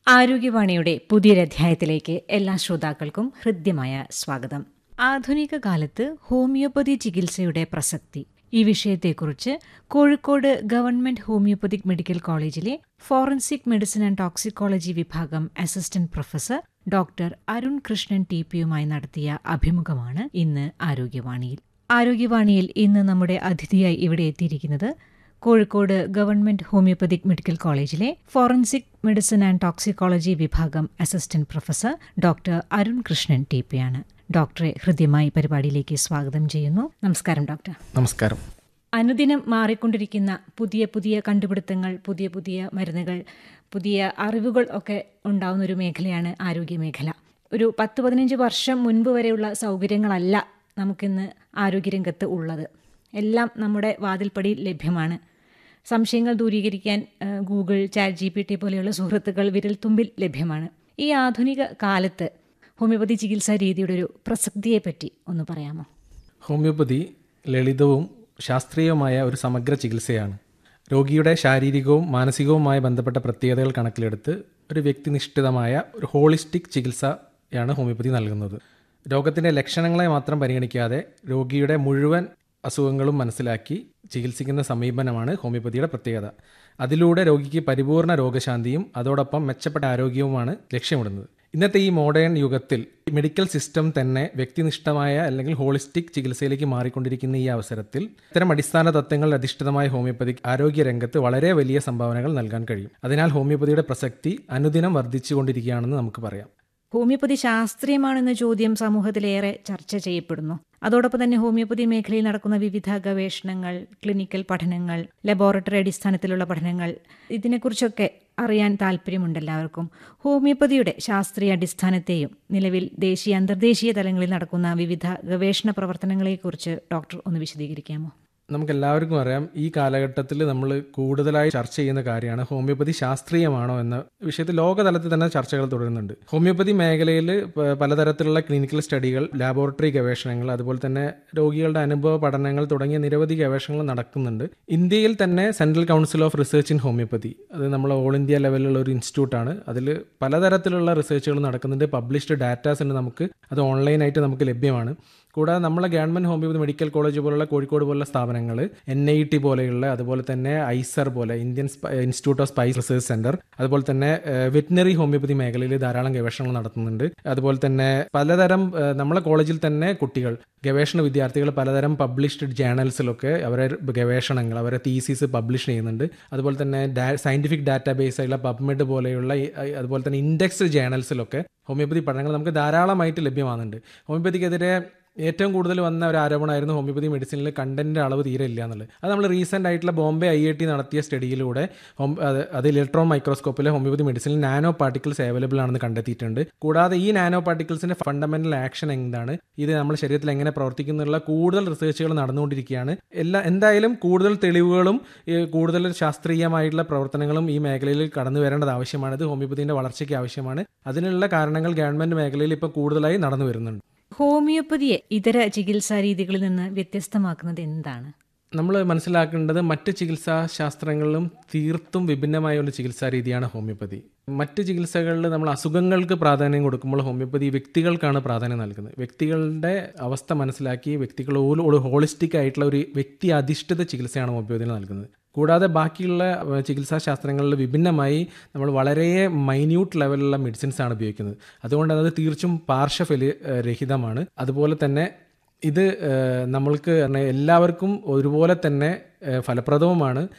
ആരോഗ്യവാണിയുടെ പുതിയൊരധ്യായത്തിലേക്ക് എല്ലാ ശ്രോതാക്കൾക്കും ഹൃദ്യമായ സ്വാഗതം ആധുനിക കാലത്ത് ഹോമിയോപ്പതി ചികിത്സയുടെ പ്രസക്തി ഈ വിഷയത്തെക്കുറിച്ച് കോഴിക്കോട് ഗവൺമെന്റ് ഹോമിയോപ്പതിക് മെഡിക്കൽ കോളേജിലെ ഫോറൻസിക് മെഡിസിൻ ആൻഡ് ടോക്സിക്കോളജി വിഭാഗം assistant professor doctor Arun Krishnan T പിയുമായി നടത്തിയ അഭിമുഖമാണ് ഇന്ന് ആരോഗ്യവാണിയിൽ ആരോഗ്യവാണിയിൽ ഇന്ന് നമ്മുടെ അതിഥിയായി ഇവിടെ എത്തിയിരിക്കുന്നത് കോഴിക്കോട് ഗവൺമെന്റ് ഹോമിയോപ്പതിക് മെഡിക്കൽ കോളേജിലെ ഫോറൻസിക് മെഡിസിൻ ആൻഡ് ടോക്സിക്കോളജി വിഭാഗം assistant professor doctor Arun Krishnan T പിയാണ് ഡോക്ടറെ ഹൃദ്യമായി പരിപാടിയിലേക്ക് സ്വാഗതം ചെയ്യുന്നു നമസ്കാരം ഡോക്ടർ നമസ്കാരം അനുദിനം മാറിക്കൊണ്ടിരിക്കുന്ന പുതിയ പുതിയ കണ്ടുപിടുത്തങ്ങൾ പുതിയ പുതിയ മരുന്നുകൾ പുതിയ അറിവുകൾ ഒക്കെ ഉണ്ടാവുന്ന ഒരു മേഖലയാണ് ആരോഗ്യ മേഖല ഒരു പത്ത് പതിനഞ്ച് വർഷം മുൻപ് വരെയുള്ള സൗകര്യങ്ങളല്ല നമുക്കിന്ന് ആരോഗ്യരംഗത്ത് ഉള്ളത് എല്ലാം നമ്മുടെ വാതിൽപ്പടിയിൽ ലഭ്യമാണ് സംശയങ്ങൾ ദൂരീകരിക്കാൻ ആ, Google chat G P T പോലെയുള്ള സുഹൃത്തുക്കൾ വിരൽത്തുമ്പിൽ ലഭ്യമാണ് ഈ ആധുനിക കാലത്ത് ഹോമിയോപ്പതി ചികിത്സാ രീതിയുടെ ഒരു പ്രസക്തിയെപ്പറ്റി ഒന്ന് പറയാമോ ഹോമിയോപ്പതി ലളിതവും ശാസ്ത്രീയവുമായ ഒരു സമഗ്ര ചികിത്സയാണ് രോഗിയുടെ ശാരീരികവും മാനസികവുമായ ബന്ധപ്പെട്ട പ്രത്യേകതകൾ കണക്കിലെടുത്ത് ഒരു വ്യക്തിനിഷ്ഠിതമായ ഒരു ഹോളിസ്റ്റിക് ചികിത്സയാണ് ഹോമിയോപ്പതി നൽകുന്നത് രോഗത്തിൻ്റെ ലക്ഷണങ്ങളെ മാത്രം പരിഗണിക്കാതെ രോഗിയുടെ മുഴുവൻ അസുഖങ്ങളും മനസ്സിലാക്കി ചികിത്സിക്കുന്ന സമീപനമാണ് ഹോമിയോപ്പതിയുടെ പ്രത്യേകത അതിലൂടെ രോഗിക്ക് പരിപൂർണ രോഗശാന്തിയും അതോടൊപ്പം മെച്ചപ്പെട്ട ആരോഗ്യവുമാണ് ലക്ഷ്യമിടുന്നത് ഇന്നത്തെ ഈ മോഡേൺ യുഗത്തിൽ മെഡിക്കൽ സിസ്റ്റം തന്നെ വ്യക്തിനിഷ്ഠമായ അല്ലെങ്കിൽ ഹോളിസ്റ്റിക് ചികിത്സയിലേക്ക് മാറിക്കൊണ്ടിരിക്കുന്ന ഈ അവസരത്തിൽ ഇത്തരം അടിസ്ഥാന തത്വങ്ങളിൽ അധിഷ്ഠിതമായ ഹോമിയോപ്പതി ആരോഗ്യ രംഗത്ത് വളരെ വലിയ സംഭാവനകൾ നൽകാൻ കഴിയും അതിനാൽ ഹോമിയോപ്പതിയുടെ പ്രസക്തി അനുദിനം വർദ്ധിച്ചുകൊണ്ടിരിക്കുകയാണെന്ന് നമുക്ക് പറയാം ഹോമിയോപ്പതി ശാസ്ത്രീയമാണെന്ന ചോദ്യം സമൂഹത്തിലേറെ ചർച്ച ചെയ്യപ്പെടുന്നു അതോടൊപ്പം തന്നെ ഹോമിയോപ്പതി മേഖലയിൽ നടക്കുന്ന വിവിധ ഗവേഷണങ്ങൾ ക്ലിനിക്കൽ പഠനങ്ങൾ ലബോറട്ടറി അടിസ്ഥാനത്തിലുള്ള പഠനങ്ങൾ ഇതിനെക്കുറിച്ചൊക്കെ അറിയാൻ താല്പര്യമുണ്ട് എല്ലാവർക്കും ഹോമിയോപ്പതിയുടെ ശാസ്ത്രീയ അടിസ്ഥാനത്തെയും നിലവിൽ ദേശീയ അന്തർദേശീയ തലങ്ങളിൽ നടക്കുന്ന വിവിധ ഗവേഷണ പ്രവർത്തനങ്ങളെക്കുറിച്ച് ഡോക്ടർ ഒന്ന് വിശദീകരിക്കാമോ നമുക്ക് എല്ലാവർക്കും അറിയാം ഈ കാലഘട്ടത്തിൽ നമ്മൾ കൂടുതലായി ചർച്ച ചെയ്യുന്ന കാര്യമാണ് ഹോമിയോപ്പതി ശാസ്ത്രീയമാണോ എന്ന വിഷയത്തിൽ ലോകതലത്തിൽ തന്നെ ചർച്ചകൾ തുടരുന്നുണ്ട് ഹോമിയോപ്പതി മേഖലയിൽ പ- പലതരത്തിലുള്ള ക്ലിനിക്കൽ സ്റ്റഡികൾ ലാബോറട്ടറി ഗവേഷണങ്ങൾ അതുപോലെ തന്നെ രോഗികളുടെ അനുഭവ പഠനങ്ങൾ തുടങ്ങിയ നിരവധി ഗവേഷണങ്ങൾ നടക്കുന്നുണ്ട് ഇന്ത്യയിൽ തന്നെ central council of research in homoeopathy അത് നമ്മൾ ഓൾ ഇന്ത്യ ലെവലിലുള്ള ഒരു ഇൻസ്റ്റിറ്റ്യൂട്ടാണ് അതിൽ പലതരത്തിലുള്ള റിസർച്ചുകൾ നടക്കുന്നുണ്ട് പബ്ലിഷ്ഡ് ഡാറ്റാസ് ഉണ്ട് നമുക്ക് അത് ഓൺലൈനായിട്ട് നമുക്ക് ലഭ്യമാണ് കൂടാതെ നമ്മളെ ഗവൺമെന്റ് ഹോമിയോപ്പതി മെഡിക്കൽ കോളേജ് പോലുള്ള കോഴിക്കോട് പോലുള്ള സ്ഥാപനങ്ങൾ എൻ ഐ ടി പോലെയുള്ള അതുപോലെ തന്നെ ഐസർ പോലെ ഇന്ത്യൻ സ്പ- institute of spice research centre അതുപോലെ തന്നെ വെറ്റിനറി ഹോമിയോപ്പതി മേഖലയിൽ ധാരാളം ഗവേഷണങ്ങൾ നടത്തുന്നുണ്ട് അതുപോലെ തന്നെ പലതരം ഏഹ്, നമ്മളെ കോളേജിൽ തന്നെ കുട്ടികൾ ഗവേഷണ വിദ്യാർത്ഥികൾ പലതരം പബ്ലിഷ്ഡ് ജേണൽസിലൊക്കെ അവരെ ഗവേഷണങ്ങൾ അവരെ തീസീസ് പബ്ലിഷ് ചെയ്യുന്നുണ്ട് അതുപോലെ തന്നെ സയന്റിഫിക് ഡാറ്റാബേസ് ആയിട്ടുള്ള പബ്മെഡ് പോലെയുള്ള ഈ- അതുപോലെ തന്നെ ഇൻഡെക്സ് ജേണൽസിലൊക്കെ ഹോമിയോപ്പതി പഠനങ്ങൾ നമുക്ക് ധാരാളമായിട്ട് ലഭ്യമാകുന്നുണ്ട് ഹോമിയോപ്പതിക്കെതിരെ ഏറ്റവും കൂടുതൽ വന്ന ഒരു ആരോപണമായിരുന്നു ഹോമിയോപ്പതി മെഡിസിനിൽ കണ്ടന്റിന്റെ അളവ് തീരെ ഇല്ല എന്നുള്ളത് അത് നമ്മൾ റീസെന്റ് ആയിട്ടുള്ള ബോംബെ ഐ ഐ ടി നടത്തിയ സ്റ്റഡിയിലൂടെ ഹോം അത് അത് ഇലക്ട്രോൺ മൈക്രോസ്കോപ്പിലെ ഹോമിയോപ്പതി മെഡിസിനിൽ നാനോ പാർട്ടിക്കിൾസ് അവൈലബിൾ ആണെന്ന് കണ്ടെത്തിയിട്ടുണ്ട് കൂടാതെ ഈ നാനോ പാർട്ടിക്കിൾസിന്റെ ഫണ്ടമെന്റൽ ആക്ഷൻ എന്താണ് ഇത് നമ്മുടെ ശരീരത്തിൽ എങ്ങനെ പ്രവർത്തിക്കുന്നുള്ള കൂടുതൽ റിസർച്ചുകൾ നടന്നുകൊണ്ടിരിക്കുകയാണ് എല്ലാ എന്തായാലും കൂടുതൽ തെളിവുകളും ഈ കൂടുതൽ ശാസ്ത്രീയമായിട്ടുള്ള പ്രവർത്തനങ്ങളും ഈ മേഖലയിൽ കടന്നു വരേണ്ടത് ആവശ്യമാണ് ഇത് ഹോമിയോപ്പതിന്റെ വളർച്ചയ്ക്ക് ആവശ്യമാണ് അതിനുള്ള കാരണങ്ങൾ ഗവൺമെന്റ് മേഖലയിൽ ഇപ്പോൾ കൂടുതലായി നടന്നു വരുന്നുണ്ട് ഹോമിയോപ്പതിയെ ഇതര ചികിത്സാ രീതികളിൽ നിന്ന് വ്യത്യസ്തമാക്കുന്നത് എന്താണ് നമ്മൾ മനസ്സിലാക്കേണ്ടത് മറ്റ് ചികിത്സാ ശാസ്ത്രങ്ങളിലും തീർത്തും വിഭിന്നമായ ഒരു ചികിത്സാ രീതിയാണ് ഹോമിയോപ്പതി മറ്റ് ചികിത്സകളിൽ നമ്മൾ അസുഖങ്ങൾക്ക് പ്രാധാന്യം കൊടുക്കുമ്പോൾ ഹോമിയോപ്പതി വ്യക്തികൾക്കാണ് പ്രാധാന്യം നൽകുന്നത് വ്യക്തികളുടെ അവസ്ഥ മനസ്സിലാക്കി വ്യക്തികളോട് ഒരു ഹോളിസ്റ്റിക് ആയിട്ടുള്ള ഒരു വ്യക്തി അധിഷ്ഠിത ചികിത്സയാണ് ഹോമിയോപ്പതിന് നൽകുന്നത് കൂടാതെ ബാക്കിയുള്ള ഏഹ്, ചികിത്സാ ശാസ്ത്രങ്ങളിൽ വിഭിന്നമായി നമ്മൾ വളരെ മൈന്യൂട്ട് ലെവലിലുള്ള മെഡിസിൻസ് ആണ് ഉപയോഗിക്കുന്നത് അതുകൊണ്ട് അത് തീർച്ചും പാർശ്വഫല ഏഹ്, രഹിതമാണ് അതുപോലെ തന്നെ ഇത് ഏഹ്, നമ്മൾക്ക് പറഞ്ഞാൽ എല്ലാവർക്കും ഒരുപോലെ തന്നെ ഏഹ്, ഫലപ്രദവുമാണ്